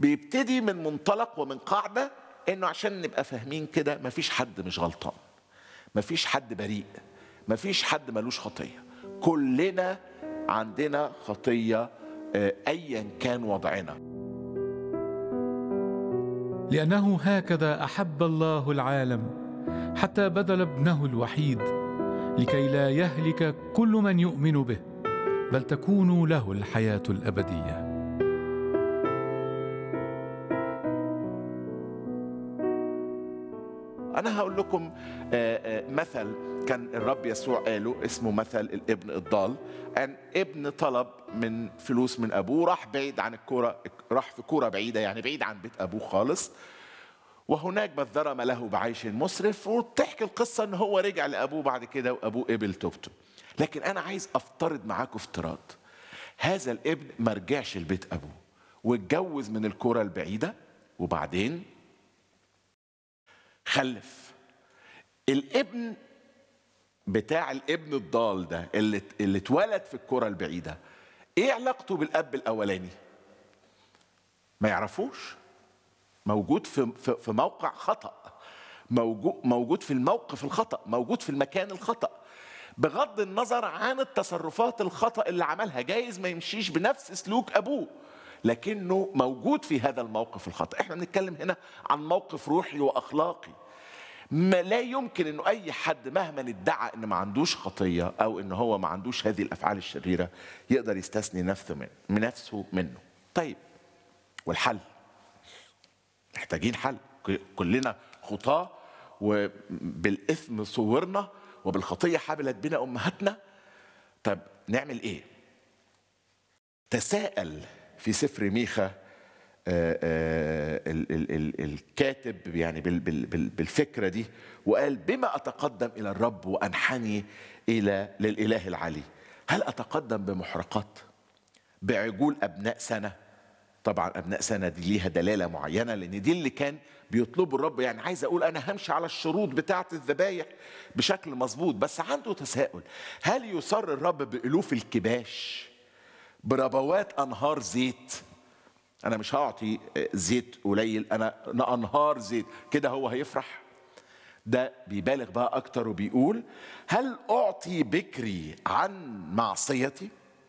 بيبتدي من منطلق ومن قاعدة انه عشان نبقى فاهمين كده مفيش حد مش غلطان مفيش حد بريء مفيش حد ملوش خطية كلنا عندنا خطية آه، ايا كان وضعنا لانه هكذا احب الله العالم حتى بذل ابنه الوحيد لكي لا يهلك كل من يؤمن به بل تكون له الحياه الابديه أنا هقول لكم آه، آه، مثل كان الرب يسوع قاله اسمه مثل الابن الضال أن ابن طلب من فلوس من أبوه راح بعيد عن الكورة راح في كورة بعيدة يعني بعيد عن بيت أبوه خالص وهناك بذرم له بعيش مسرف وتحكي القصة ان هو رجع لأبوه بعد كده وأبوه قبل توبته لكن أنا عايز أفترض معاكم افتراض هذا الابن ما رجعش لبيت أبوه واتجوز من الكرة البعيدة وبعدين خلف الابن بتاع الابن الضال ده اللي اللي اتولد في الكرة البعيدة ايه علاقته بالاب الاولاني ما يعرفوش موجود في في في موقع خطأ موجود موجود في الموقف الخطأ موجود في المكان الخطأ بغض النظر عن التصرفات الخطأ اللي عملها جايز ما يمشيش بنفس سلوك أبوه لكنه موجود في هذا الموقف الخطأ احنا بنتكلم هنا عن موقف روحي وأخلاقي ما لا يمكن انه اي حد مهما ادعى ان ما عندوش خطيه او ان هو ما عندوش هذه الافعال الشريره يقدر يستثني نفسه من من نفسه منه. طيب والحل؟ محتاجين حل ك- كلنا خطاه وبالاثم صورنا وبالخطيه حبلت بنا امهاتنا طب نعمل ايه؟ تساءل في سفر ميخا آه، آه، ال- ال- ال- الكاتب يعني بال- بال- بال- بالفكره دي وقال بما اتقدم الى الرب وانحني الى للاله العلي هل اتقدم بمحرقات بعجول ابناء سنه طبعا ابناء سنه دي ليها دلاله معينه لان دي اللي كان بيطلبه الرب يعني عايز اقول انا همشي على الشروط بتاعه الذبايح بشكل مظبوط بس عنده تساؤل هل يصر الرب بالوف الكباش بربوات انهار زيت انا مش هعطي زيت قليل انا أنا انهار زيت كده هو هيفرح ده بيبالغ بقى اكتر وبيقول هل اعطي بكري عن معصيتي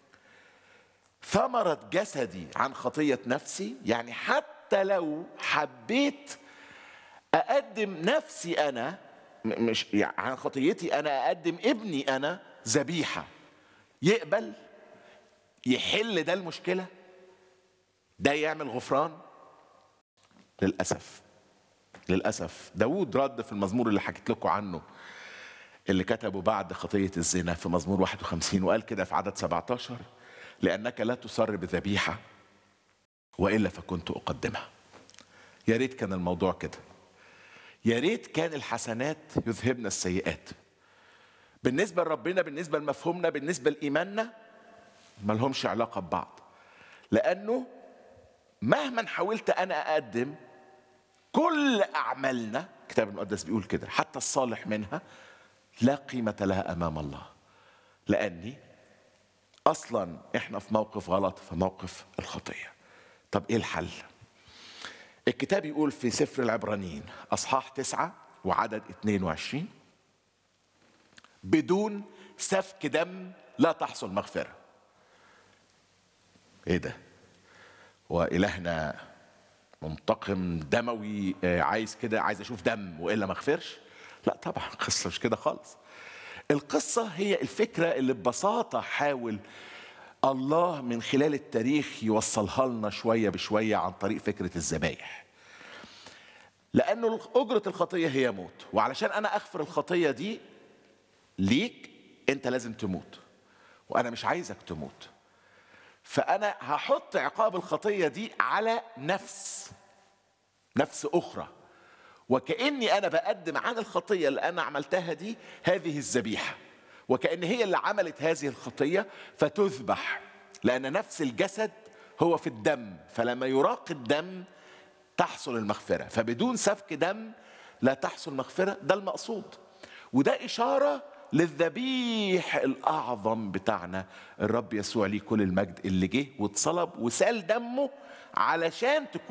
ثمرة جسدي عن خطية نفسي يعني حتى لو حبيت أقدم نفسي أنا م- مش يعني عن خطيتي أنا أقدم ابني أنا ذبيحة يقبل يحل ده المشكلة ده يعمل غفران للأسف للأسف داود رد في المزمور اللي حكيت لكم عنه اللي كتبه بعد خطية الزنا في مزمور 51 وقال كده في عدد 17 لأنك لا تصر بذبيحة وإلا فكنت أقدمها يا ريت كان الموضوع كده يا ريت كان الحسنات يذهبن السيئات بالنسبة لربنا بالنسبة لمفهومنا بالنسبة لإيماننا ملهمش علاقة ببعض لأنه مهما حاولت أنا أقدم كل أعمالنا الكتاب المقدس بيقول كده حتى الصالح منها لا قيمة لها أمام الله لأني أصلا إحنا في موقف غلط في موقف الخطية طب إيه الحل؟ الكتاب يقول في سفر العبرانيين أصحاح تسعة وعدد 22 بدون سفك دم لا تحصل مغفرة إيه ده؟ وإلهنا منتقم دموي آه، عايز كده عايز اشوف دم والا ما اغفرش لا طبعا القصه مش كده خالص القصه هي الفكره اللي ببساطه حاول الله من خلال التاريخ يوصلها لنا شويه بشويه عن طريق فكره الذبايح لانه اجره الخطيه هي موت وعلشان انا اغفر الخطيه دي ليك انت لازم تموت وانا مش عايزك تموت فانا هحط عقاب الخطيه دي على نفس نفس اخرى وكاني انا بقدم عن الخطيه اللي انا عملتها دي هذه الذبيحه وكان هي اللي عملت هذه الخطيه فتذبح لان نفس الجسد هو في الدم فلما يراق الدم تحصل المغفره فبدون سفك دم لا تحصل مغفره ده المقصود وده اشاره للذبيح الاعظم بتاعنا الرب يسوع ليه كل المجد اللي جه واتصلب وسال دمه علشان تكون